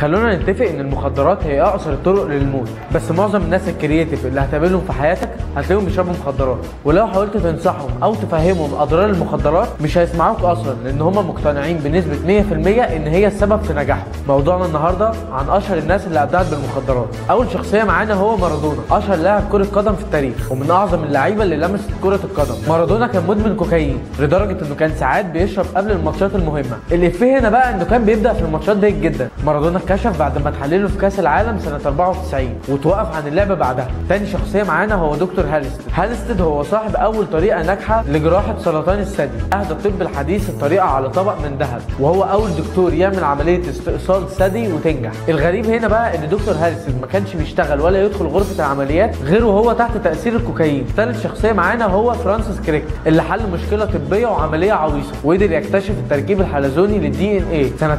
خلونا نتفق ان المخدرات هي اقصر الطرق للموت بس معظم الناس الكرييتيف اللي هتقابلهم في حياتك هتلاقيهم بيشربوا مخدرات ولو حاولت تنصحهم او تفهمهم اضرار المخدرات مش هيسمعوك اصلا لان هم مقتنعين بنسبه 100% ان هي السبب في نجاحهم موضوعنا النهارده عن اشهر الناس اللي ابدعت بالمخدرات اول شخصيه معانا هو مارادونا اشهر لاعب كره قدم في التاريخ ومن اعظم اللعيبه اللي لمست كره القدم مارادونا كان مدمن كوكايين لدرجه انه كان ساعات بيشرب قبل الماتشات المهمه الافيه هنا بقى انه كان بيبدا في الماتشات دي جدا مارادونا اتكشف بعد ما اتحلله في كاس العالم سنه 94 وتوقف عن اللعب بعدها تاني شخصيه معانا هو دكتور هالستد هالستد هو صاحب اول طريقه ناجحه لجراحه سرطان الثدي اهدى الطب الحديث الطريقه على طبق من ذهب وهو اول دكتور يعمل عمليه استئصال ثدي وتنجح الغريب هنا بقى ان دكتور هالستد ما كانش بيشتغل ولا يدخل غرفه العمليات غير وهو تحت تاثير الكوكايين ثالث شخصيه معانا هو فرانسيس كريك اللي حل مشكله طبيه وعمليه عويصه وقدر يكتشف التركيب الحلزوني للدي ان ايه سنه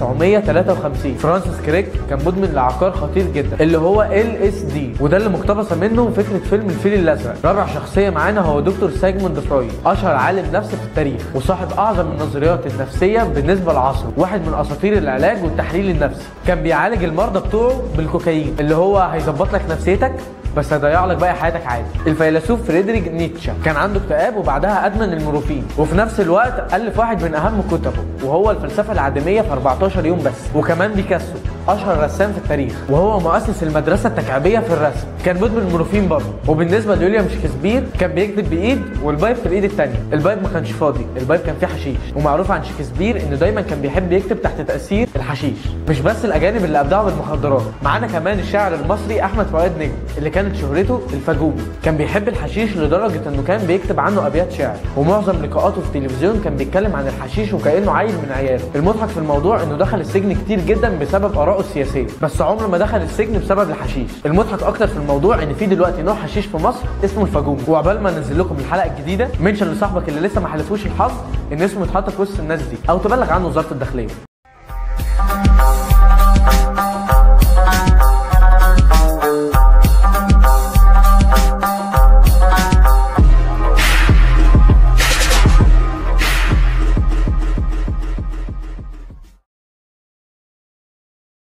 1953 فرانسيس كريك كان مدمن لعقار خطير جدا اللي هو ال اس دي وده اللي مقتبسه منه فكره فيلم الفيل الازرق رابع شخصيه معانا هو دكتور سيجموند فرويد اشهر عالم نفس في التاريخ وصاحب اعظم النظريات النفسيه بالنسبه لعصره واحد من اساطير العلاج والتحليل النفسي كان بيعالج المرضى بتوعه بالكوكايين اللي هو هيظبط لك نفسيتك بس هيضيع لك باقي حياتك عادي الفيلسوف فريدريك نيتشه كان عنده اكتئاب وبعدها ادمن المورفين وفي نفس الوقت الف واحد من اهم كتبه وهو الفلسفه العدميه في 14 يوم بس وكمان بيكاسو اشهر رسام في التاريخ وهو مؤسس المدرسه التكعيبيه في الرسم كان مدمن المورفين برضه وبالنسبه لويليام شكسبير كان بيكتب بايد والبايب في الايد الثانيه البايب ما كانش فاضي البايب كان فيه حشيش ومعروف عن شكسبير انه دايما كان بيحب يكتب تحت تاثير الحشيش مش بس الاجانب اللي ابدعوا بالمخدرات معانا كمان الشاعر المصري احمد فؤاد نجم اللي كانت شهرته الفجوبي كان بيحب الحشيش لدرجه انه كان بيكتب عنه ابيات شعر ومعظم لقاءاته في التلفزيون كان بيتكلم عن الحشيش وكانه عيل من عياله المضحك في الموضوع انه دخل السجن كتير جدا بسبب ارائه السياسيه بس عمره ما دخل السجن بسبب الحشيش المضحك اكتر في الموضوع ان في دلوقتي نوع حشيش في مصر اسمه الفجومي وعقبال ما انزل لكم الحلقه الجديده منشن لصاحبك اللي لسه ما حلفوش الحظ ان اسمه يتحط في وسط الناس دي او تبلغ عنه وزاره الداخليه